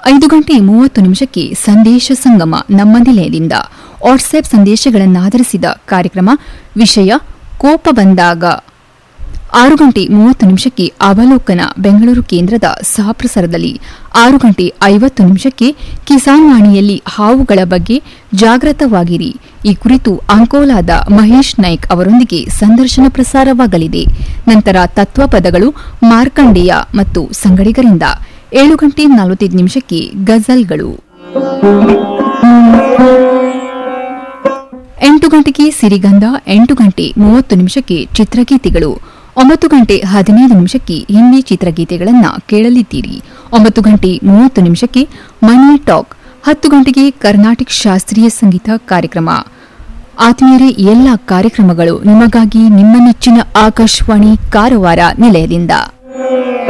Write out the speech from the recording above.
ಐದು ಗಂಟೆ ಮೂವತ್ತು ನಿಮಿಷಕ್ಕೆ ಸಂದೇಶ ಸಂಗಮ ನಮ್ಮ ನಿಲಯದಿಂದ ವಾಟ್ಸ್ಆಪ್ ಸಂದೇಶಗಳನ್ನಾಧರಿಸಿದ ಕಾರ್ಯಕ್ರಮ ವಿಷಯ ಕೋಪ ಬಂದಾಗ ಆರು ಗಂಟೆ ಮೂವತ್ತು ನಿಮಿಷಕ್ಕೆ ಅವಲೋಕನ ಬೆಂಗಳೂರು ಕೇಂದ್ರದ ಸಹಪ್ರಸಾರದಲ್ಲಿ ಆರು ಗಂಟೆ ಐವತ್ತು ನಿಮಿಷಕ್ಕೆ ಕಿಸಾನ್ ವಾಣಿಯಲ್ಲಿ ಹಾವುಗಳ ಬಗ್ಗೆ ಜಾಗೃತವಾಗಿರಿ ಈ ಕುರಿತು ಅಂಕೋಲಾದ ಮಹೇಶ್ ನಾಯ್ಕ್ ಅವರೊಂದಿಗೆ ಸಂದರ್ಶನ ಪ್ರಸಾರವಾಗಲಿದೆ ನಂತರ ತತ್ವಪದಗಳು ಮಾರ್ಕಂಡೇಯ ಮತ್ತು ಸಂಗಡಿಗರಿಂದ ಏಳು ಗಂಟೆ ನಲವತ್ತೈದು ನಿಮಿಷಕ್ಕೆ ಗಜಲ್ಗಳು ಎಂಟು ಗಂಟೆಗೆ ಸಿರಿಗಂಧ ಎಂಟು ಗಂಟೆ ಮೂವತ್ತು ನಿಮಿಷಕ್ಕೆ ಚಿತ್ರಗೀತೆಗಳು ಒಂಬತ್ತು ಗಂಟೆ ಹದಿನೈದು ನಿಮಿಷಕ್ಕೆ ಹಿಂದಿ ಚಿತ್ರಗೀತೆಗಳನ್ನು ಕೇಳಲಿದ್ದೀರಿ ಒಂಬತ್ತು ಗಂಟೆ ಮೂವತ್ತು ನಿಮಿಷಕ್ಕೆ ಮನಿ ಟಾಕ್ ಹತ್ತು ಗಂಟೆಗೆ ಕರ್ನಾಟಕ ಶಾಸ್ತ್ರೀಯ ಸಂಗೀತ ಕಾರ್ಯಕ್ರಮ ಆತ್ಮೀಯರೇ ಎಲ್ಲ ಕಾರ್ಯಕ್ರಮಗಳು ನಿಮಗಾಗಿ ನಿಮ್ಮ ನೆಚ್ಚಿನ ಆಕಾಶವಾಣಿ ಕಾರವಾರ ನಿಲಯದಿಂದ